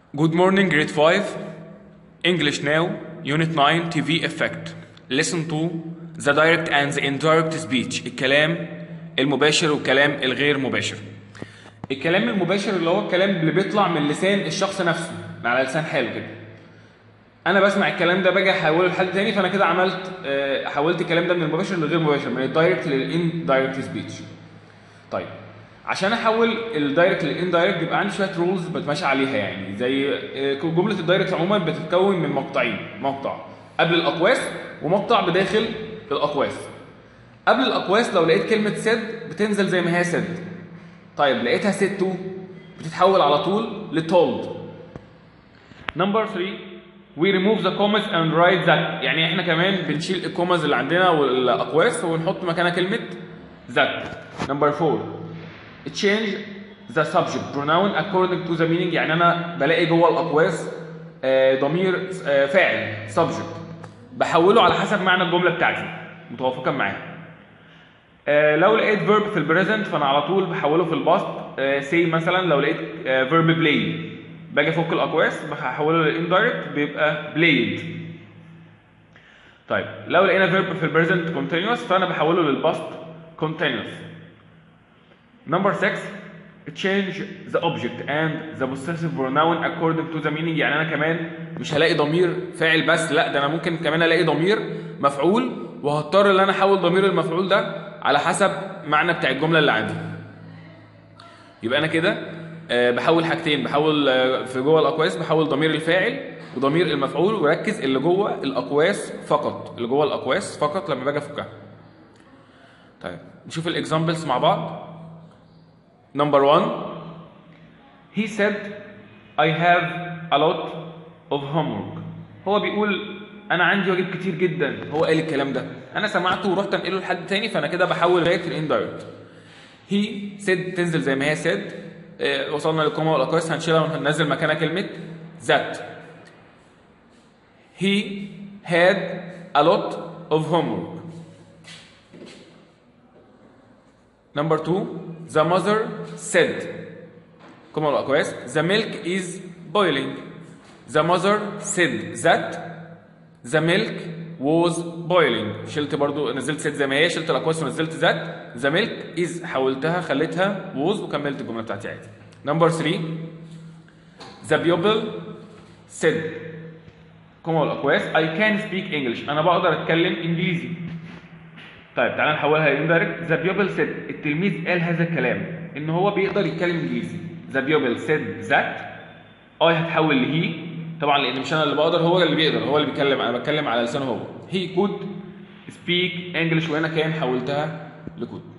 Good morning, grade 5. English now, Unit 9, TV effect. Listen to the direct and the indirect speech. الكلام المباشر والكلام الغير مباشر. الكلام المباشر اللي هو الكلام اللي بيطلع من لسان الشخص نفسه على لسان حاله كده. انا بسمع الكلام ده باجي احوله لحد تاني فانا كده عملت آه، حولت الكلام ده من المباشر للغير مباشر من الدايركت للاندايركت سبيتش. طيب عشان احول الدايركت للاندايركت بيبقى عندي شويه رولز بتماشى عليها يعني زي آه، جمله الدايركت عموما بتتكون من مقطعين مقطع قبل الاقواس ومقطع بداخل الاقواس قبل الاقواس لو لقيت كلمه سد بتنزل زي ما هي سد طيب لقيتها سد تو بتتحول على طول لتولد نمبر 3 we remove the commas and write that يعني احنا كمان بنشيل الكوماز اللي عندنا والاقواس ونحط مكانها كلمه that number 4 change the subject pronoun according to the meaning يعني انا بلاقي جوه الاقواس آه، ضمير آه، فاعل subject بحوله على حسب معنى الجمله بتاعتي متوافقا معاها آه، لو لقيت فيرب في البريزنت فانا على طول بحوله في الباست سي مثلا لو لقيت فيرب بلاي باجي افك الاقواس بحوله للاندايركت بيبقى بلايد طيب لو لقينا فيرب في البريزنت كونتينوس فانا بحوله للباست كونتينوس Number six, change the object and the possessive pronoun according to the meaning يعني أنا كمان مش هلاقي ضمير فاعل بس لا ده أنا ممكن كمان ألاقي ضمير مفعول وهضطر إن أنا أحول ضمير المفعول ده على حسب معنى بتاع الجملة اللي عندي. يبقى أنا كده آه، بحول حاجتين بحول آه، في جوه الأقواس بحول ضمير الفاعل وضمير المفعول وركز اللي جوه الأقواس فقط اللي جوه الأقواس فقط لما باجي أفكها. طيب نشوف الإكزامبلز مع بعض. Number one, he said, I have a lot of homework. هو بيقول أنا عندي واجب كتير جدا، هو قال الكلام ده. أنا سمعته ورحت أنقله لحد تاني فأنا كده بحول لغاية الإندايركت. He said تنزل زي ما هي said. آه، وصلنا للكوما والأقواس هنشيلها وهننزل مكانها كلمة that. He had a lot of homework. Number two, the mother said, كما الأقواس, the milk is boiling. The mother said that the milk was boiling. شلت برضو نزلت said زي ما هي شلت الأقواس ونزلت that the milk is حولتها خليتها was وكملت الجملة بتاعتي عادي. Number three, the pupil said كما الأقواس I can speak English. أنا بقدر أتكلم إنجليزي. طيب تعالى نحولها لاندايركت ذا بيوبل سيد التلميذ قال هذا الكلام ان هو بيقدر يتكلم انجليزي ذا بيوبل سيد ذات اي هتحول لهي طبعا لان مش انا اللي بقدر هو اللي بيقدر هو اللي بيتكلم انا بتكلم على لسانه هو هي كود سبيك انجلش وانا كان حولتها لكود